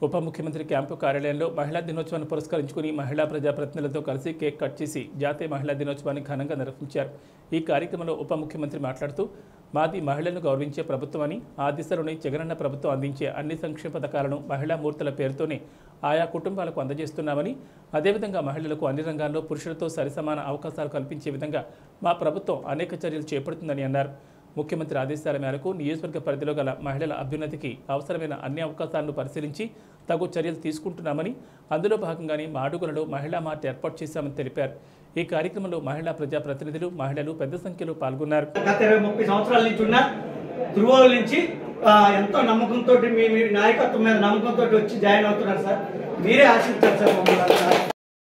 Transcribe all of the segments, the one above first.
ఉప ముఖ్యమంత్రి క్యాంపు కార్యాలయంలో మహిళా దినోత్సవాన్ని పురస్కరించుకుని మహిళా ప్రజాప్రతినిధులతో కలిసి కేక్ కట్ చేసి జాతీయ మహిళా దినోత్సవాన్ని ఘనంగా నిర్వహించారు ఈ కార్యక్రమంలో ఉప ముఖ్యమంత్రి మాట్లాడుతూ మాది మహిళలను గౌరవించే ప్రభుత్వం అని ఆ దిశలోనే జగనన్న ప్రభుత్వం అందించే అన్ని సంక్షేమ పథకాలను మహిళా మూర్తుల పేరుతోనే ఆయా కుటుంబాలకు అందజేస్తున్నామని అదేవిధంగా మహిళలకు అన్ని రంగాల్లో పురుషులతో సరిసమాన అవకాశాలు కల్పించే విధంగా మా ప్రభుత్వం అనేక చర్యలు చేపడుతుందని అన్నారు ముఖ్యమంత్రి ఆదేశాల మేరకు నియోజకవర్గ పరిధిలో గల మహిళల అభ్యున్నతికి అవసరమైన అన్ని అవకాశాలను పరిశీలించి తగు చర్యలు తీసుకుంటున్నామని అందులో భాగంగానే మాడుగులలో మహిళా మార్ట్ ఏర్పాటు చేశామని తెలిపారు ఈ కార్యక్రమంలో మహిళా ప్రజాప్రతినిధులు మహిళలు పెద్ద సంఖ్యలో పాల్గొన్నారు గత ఇరవై ముప్పై సంవత్సరాల నుంచి ఉన్న ధృవాల నుంచి ఆ, ఎంతో నమ్మకంతో మీ మీ నాయకత్వం మీద నమ్మకంతో వచ్చి జాయిన్ అవుతున్నారు సార్ మీరే ఆశించారు సార్ మమ్మల్ని అంతా.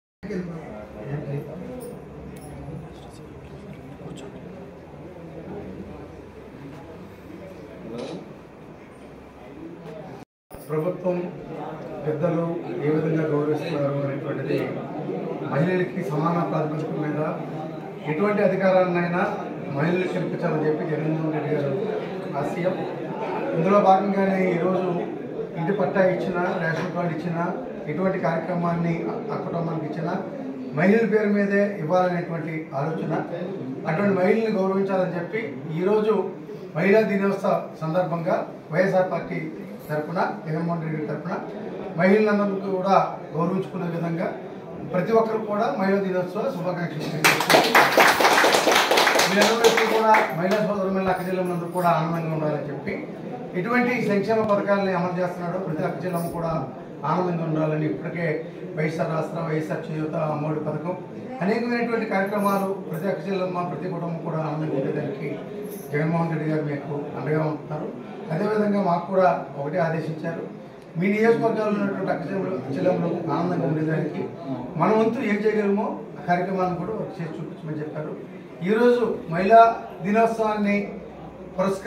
ప్రభుత్వం పెద్దలు ఏ విధంగా గౌరవిస్తున్నారు అనేటువంటిది మహిళలకి సమాన ప్రాతిపదిక మీద ఎటువంటి అధికారాన్నైనా మహిళలకు కల్పించాలని చెప్పి జగన్మోహన్ రెడ్డి గారు ఆశయం ఇందులో భాగంగానే ఈరోజు ఇంటి పట్టా ఇచ్చిన రేషన్ కార్డు ఇచ్చిన ఎటువంటి కార్యక్రమాన్ని ఆ- ఆ కుటుంబానికి ఇచ్చినా మహిళల పేరు మీదే ఇవ్వాలనేటువంటి ఆలోచన అటువంటి మహిళల్ని గౌరవించాలని చెప్పి ఈరోజు మహిళా దినోత్సవ సందర్భంగా వైఎస్ఆర్ పార్టీ తరఫున జగన్మోహన్ రెడ్డి గారి తరఫున మహిళలందరికీ కూడా గౌరవించుకునే విధంగా ప్రతి ఒక్కరు కూడా మహిళా దినోత్సవ శుభాకాంక్షలు తెలియజేస్తున్నారు. మీరందరూ కూడా మహిళా సోదరుల అక్క జిల్లందరూ కూడా ఆనందంగా ఉండాలని చెప్పి ఎటువంటి సంక్షేమ పథకాలని అమలు చేస్తున్నాడో ప్రతి అక్క జిల్లం కూడా ఆనందంగా ఉండాలని ఇప్పటికే వైఎస్ఆర్ రాష్ట్ర వైఎస్ఆర్ చేయూత అమ్మఒడి పథకం అనేకమైనటువంటి కార్యక్రమాలు ప్రతి అక్క జిల్లమ్మ ప్రతి కుటుంబం కూడా ఆనందంగా ఉండేదానికి జగన్మోహన్ రెడ్డి గారు మీకు అండగా ఉంటున్నారు అదేవిధంగా మాకు కూడా ఒకటే ఆదేశించారు మీ నియోజకవర్గాల్లో ఉన్నటువంటి అక్క జిల్లా- జిల్లాలో ఆనందంగా ఉండేదానికి మన వంతు ఏం చేయగలమో ఆ కార్యక్రమాలను కూడా చేసి చూపించమని చెప్పారు ఈరోజు మహిళా దినోత్సవాన్ని పురస్కరి